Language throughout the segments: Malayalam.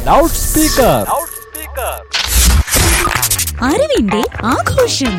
ലൗഡ് സ്പീക്കർ അറിവിന്റെ ആഘോഷം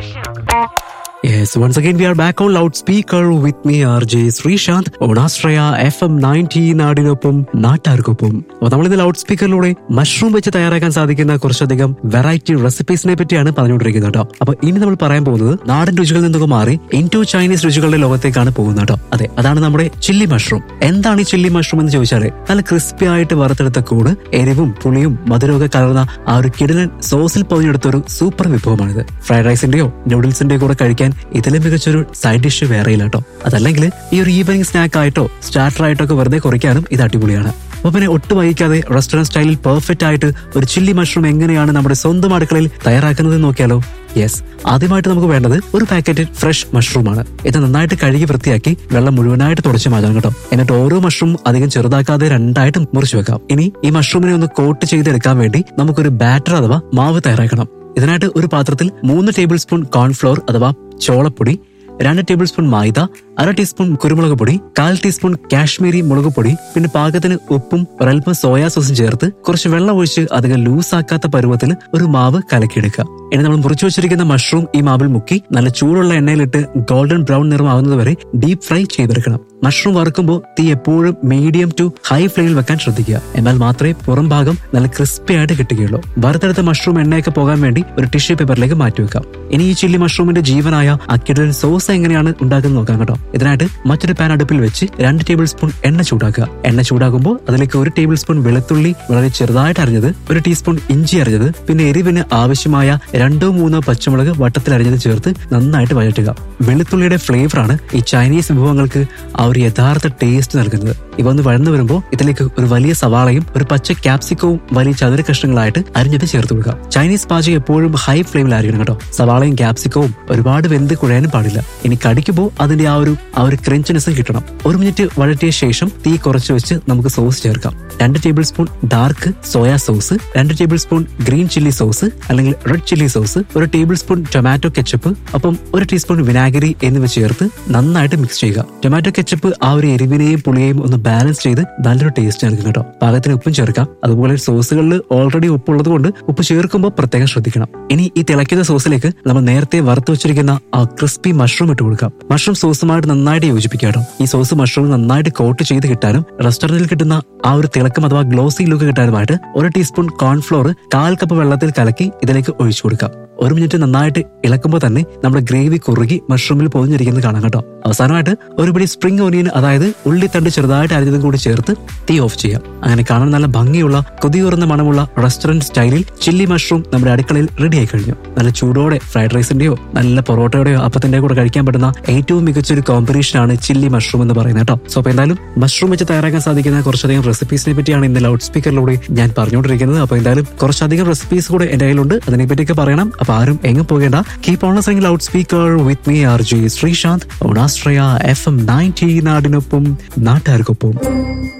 Yes, once again we are back on loudspeaker with me RJ Sreesanth on Astraya FM 90 നാടിനൊപ്പം നാട്ടാർക്കൊപ്പം അപ്പോൾ നമ്മളിത് ലൗഡ് സ്പീക്കറിലൂടെ മഷ്റൂം വെച്ച് തയ്യാറാക്കാൻ സാധിക്കുന്ന കുറച്ചധികം വെറൈറ്റി റെസിപ്പീസിനെ പറ്റിയാണ് പറഞ്ഞുകൊണ്ടിരിക്കുന്നത് കേട്ടോ അപ്പൊ ഇനി നമ്മൾ പറയാൻ പോകുന്നത് നാടൻ രുചികളിൽ നിന്നൊക്കെ മാറി ഇൻറ്റു ചൈനീസ് രുചികളുടെ ലോകത്തേക്കാണ് പോകുന്നത് കേട്ടോ അതെ അതാണ് നമ്മുടെ ചില്ലി മഷ്റൂം എന്താണ് ഈ ചില്ലി മഷ്റൂം എന്ന് ചോദിച്ചാൽ നല്ല ക്രിസ്പി ആയിട്ട് വറുത്തെടുത്ത കൂട് എരിവും പുളിയും മധുരമൊക്കെ കലർന്ന ആ ഒരു കിടിലൻ സോസിൽ പൊതിഞ്ഞെടുത്ത ഒരു സൂപ്പർ വിഭവമാണിത് ഫ്രൈഡ് റൈസിന്റെയോ നൂഡിൽസിന്റെയോ കൂടെ കഴിക്കാൻ ഇതിലും മികച്ചൊരു സൈഡ് ഡിഷ് വേറെയില്ല കേട്ടോ അതല്ലെങ്കിൽ ഈ ഒരു ഈവനിങ് സ്നാക്ക് ആയിട്ടോ സ്റ്റാർട്ടർ ആയിട്ടോ ഒക്കെ വെറുതെ കുറയ്ക്കാനും ഇത് അടിപൊളിയാണ് അപ്പൊ പിന്നെ ഒട്ടും വൈകാതെ റെസ്റ്റോറന്റ് സ്റ്റൈലിൽ പെർഫെക്റ്റ് ആയിട്ട് ഒരു ചില്ലി മഷ്റൂം എങ്ങനെയാണ് നമ്മുടെ സ്വന്തം അടുക്കളയിൽ തയ്യാറാക്കുന്നത് എന്ന് നോക്കിയാലോ യെസ് ആദ്യമായിട്ട് നമുക്ക് വേണ്ടത് ഒരു പാക്കറ്റ് ഫ്രഷ് മഷ്റൂം ആണ് ഇത് നന്നായിട്ട് കഴുകി വൃത്തിയാക്കി വെള്ളം മുഴുവനായിട്ട് തുടച്ച് മാറ്റണം കേട്ടോ എന്നിട്ട് ഓരോ മഷ്റൂം അധികം ചെറുതാക്കാതെ രണ്ടായിട്ട് മുറിച്ചു വെക്കാം ഇനി ഈ മഷ്റൂമിനെ ഒന്ന് കോട്ട് ചെയ്തെടുക്കാൻ വേണ്ടി നമുക്കൊരു ബാറ്റർ അഥവാ മാവ് തയ്യാറാക്കണം ഇതിനായിട്ട് ഒരു പാത്രത്തിൽ മൂന്ന് ടേബിൾ സ്പൂൺ കോൺഫ്ലോർ അഥവാ ചോളപ്പൊടി രണ്ട് ടേബിൾ സ്പൂൺ മൈദ അര ടീസ്പൂൺ കുരുമുളക് പൊടി കാൽ ടീസ്പൂൺ കാശ്മീരി മുളക് പൊടി പിന്നെ പാകത്തിന് ഉപ്പും ഒരൽപ്പം സോയാ സോസും ചേർത്ത് കുറച്ച് വെള്ളം ഒഴിച്ച് അധികം ലൂസ് ആക്കാത്ത പരുവത്തിൽ ഒരു മാവ് കലക്കിയെടുക്കുക ഇനി നമ്മൾ മുറിച്ചു വെച്ചിരിക്കുന്ന മഷ്റൂം ഈ മാവിൽ മുക്കി നല്ല ചൂടുള്ള എണ്ണയിലിട്ട് ഗോൾഡൻ ബ്രൗൺ നിറമാകുന്നത് വരെ ഡീപ് ഫ്രൈ ചെയ്തെടുക്കണം മഷ്റൂം വറുക്കുമ്പോൾ തീ എപ്പോഴും മീഡിയം ടു ഹൈ ഫ്ലെയിമിൽ വെക്കാൻ ശ്രദ്ധിക്കുക എന്നാൽ മാത്രമേ പുറം ഭാഗം നല്ല ക്രിസ്പി ആയിട്ട് കിട്ടുകയുള്ളൂ വറുത്തെടുത്ത മഷ്റൂം എണ്ണയൊക്കെ പോകാൻ വേണ്ടി ഒരു ടിഷ്യൂ പേപ്പറിലേക്ക് മാറ്റി വെക്കാം ഇനി ഈ ചില്ലി മഷ്റൂമിന്റെ ജീവനായ അക്കിടൽ സോസ് എങ്ങനെയാണ് ഉണ്ടാക്കുന്നത് നോക്കാം കേട്ടോ ഇതിനായിട്ട് മറ്റൊരു പാൻ അടുപ്പിൽ വെച്ച് രണ്ട് ടേബിൾ സ്പൂൺ എണ്ണ ചൂടാക്കുക എണ്ണ ചൂടാകുമ്പോൾ അതിലേക്ക് ഒരു ടേബിൾ സ്പൂൺ വെളുത്തുള്ളി വളരെ ചെറുതായിട്ട് അരിഞ്ഞത് ഒരു ടീസ്പൂൺ ഇഞ്ചി അരിഞ്ഞത് പിന്നെ എരിവിന് ആവശ്യമായ രണ്ടോ മൂന്നോ പച്ചമുളക് വട്ടത്തിൽ അരിഞ്ഞത് ചേർത്ത് നന്നായിട്ട് വഴറ്റുക വെളുത്തുള്ളിയുടെ ഫ്ലേവറാണ് ഈ ചൈനീസ് വിഭവങ്ങൾക്ക് ആ ഒരു യഥാർത്ഥ ടേസ്റ്റ് നൽകുന്നത് ഇവ ഒന്ന് വഴന്നു വരുമ്പോൾ ഇതിലേക്ക് ഒരു വലിയ സവാളയും ഒരു പച്ച ക്യാപ്സിക്കവും വലിയ ചതുര കഷ്ണങ്ങളായിട്ട് അരിഞ്ഞത് ചേർത്ത് കൊടുക്കുക ചൈനീസ് പാചകം എപ്പോഴും ഹൈ ഫ്ലെയിമിലായിരിക്കണം കേട്ടോ സവാളയും ക്യാപ്സിക്കവും ഒരുപാട് വെന്ത് കുഴയാനും പാടില്ല ഇനി കടിക്കുമ്പോൾ അതിന്റെ ആ ഒരു ആ ഒരു ക്രഞ്ചിനെസ്സും കിട്ടണം ഒരു മിനിറ്റ് വഴറ്റിയ ശേഷം തീ കുറച്ച് വെച്ച് നമുക്ക് സോസ് ചേർക്കാം രണ്ട് tablespoon dark soya sauce രണ്ട് tablespoon green chilli sauce അല്ലെങ്കിൽ റെഡ് ചില്ലി സോസ് ഒരു ടേബിൾ സ്പൂൺ ടൊമാറ്റോ കെച്ചപ്പ് ഒപ്പം ഒരു ടീസ്പൂൺ വിനാഗിരി എന്നിവ ചേർത്ത് നന്നായിട്ട് മിക്സ് ചെയ്യുക ടൊമാറ്റോ കെച്ചപ്പ് ആ ഒരു എരിവിനെയും പുളിയെയും ഒന്ന് ബാലൻസ് ചെയ്ത് നല്ലൊരു ടേസ്റ്റ് നൽകും കേട്ടോ പാകത്തിന് ഉപ്പും ചേർക്കാം അതുപോലെ സോസുകളിൽ ഓൾറെഡി ഉപ്പുള്ളത് കൊണ്ട് ഉപ്പ് ചേർക്കുമ്പോൾ പ്രത്യേകം ശ്രദ്ധിക്കണം ഇനി ഈ തിളയ്ക്കുന്ന സോസിലേക്ക് നമ്മൾ നേരത്തെ വറുത്ത് വെച്ചിരിക്കുന്ന ആ ക്രിസ്പി മഷ്റൂം ഇട്ട് കൊടുക്കാം മഷ്റൂം സോസുമായിട്ട് നന്നായിട്ട് യോജിപ്പിക്കുക കേട്ടോ ഈ സോസ് മഷ്റൂം നന്നായിട്ട് കോട്ട് ചെയ്ത് കിട്ടാനും റെസ്റ്റോറന്റിൽ കിട്ടുന്ന ആ ഒരു തിളക്കം അഥവാ ഗ്ലോസി ലുക്ക് കിട്ടാനുമായിട്ട് ഒരു ടീസ്പൂൺ കോൺഫ്ലോർ കാൽ കപ്പ് വെള്ളത്തിൽ കലക്കി ഇതിലേക്ക് ഒഴിച്ചു കൊടുക്കാം ഒരു മിനിറ്റ് നന്നായിട്ട് ഇളക്കുമ്പോൾ തന്നെ നമ്മുടെ ഗ്രേവി കുറുകി മഷ്റൂമിൽ പൊതിഞ്ഞിരിക്കുന്നത് കാണാം കേട്ടോ അവസാനമായിട്ട് ഒരു പിടി സ്പ്രിംഗ് ഓനിയൻ അതായത് ഉള്ളിത്തണ്ട് ചെറുതായിട്ട് അരിഞ്ഞതും കൂടി ചേർത്ത് തീ ഓഫ് ചെയ്യാം അങ്ങനെ കാണാൻ നല്ല ഭംഗിയുള്ള കൊതിയൂറുന്ന മണമുള്ള റെസ്റ്റോറന്റ് സ്റ്റൈലിൽ ചില്ലി മഷ്റൂം നമ്മുടെ അടുക്കളയിൽ റെഡി ആയി കഴിഞ്ഞു നല്ല ചൂടോടെ ഫ്രൈഡ് റൈസിന്റെയോ നല്ല പൊറോട്ടയുടെയോ അപ്പത്തിന്റെ കൂടെ കഴിക്കാൻ പറ്റുന്ന ഏറ്റവും മികച്ച ഒരു കോമ്പിനേഷൻ ആണ് ചില്ലി മഷ്റൂം എന്ന് പറയുന്നത് കേട്ടോ സോ അപ്പൊ എന്തായാലും മഷ്റൂം വെച്ച് തയ്യാറാക്കാൻ സാധിക്കുന്ന കുറച്ചധികം റെസിപ്പീസിനെ പറ്റിയാണ് ഇന്ന് ലൗഡ് സ്പീക്കറിലൂടെ ഞാൻ പറഞ്ഞുകൊണ്ടിരിക്കുന്നത് അപ്പൊ എന്തായാലും കുറച്ചധികം റെസിപ്പീസ് കൂടെ എന്റെ കയ്യിലുണ്ട് അതിനെപ്പറ്റിയൊക്കെ പറയണം അപ്പൊ ആരും എങ്ങും പോകേണ്ട keep on listening loud speaker with me R J Sreesanth ഓണാസ്ട്രയ എഫ് എം നയൻറ്റി നാടിനൊപ്പം നാട്ടുകാർക്കൊപ്പം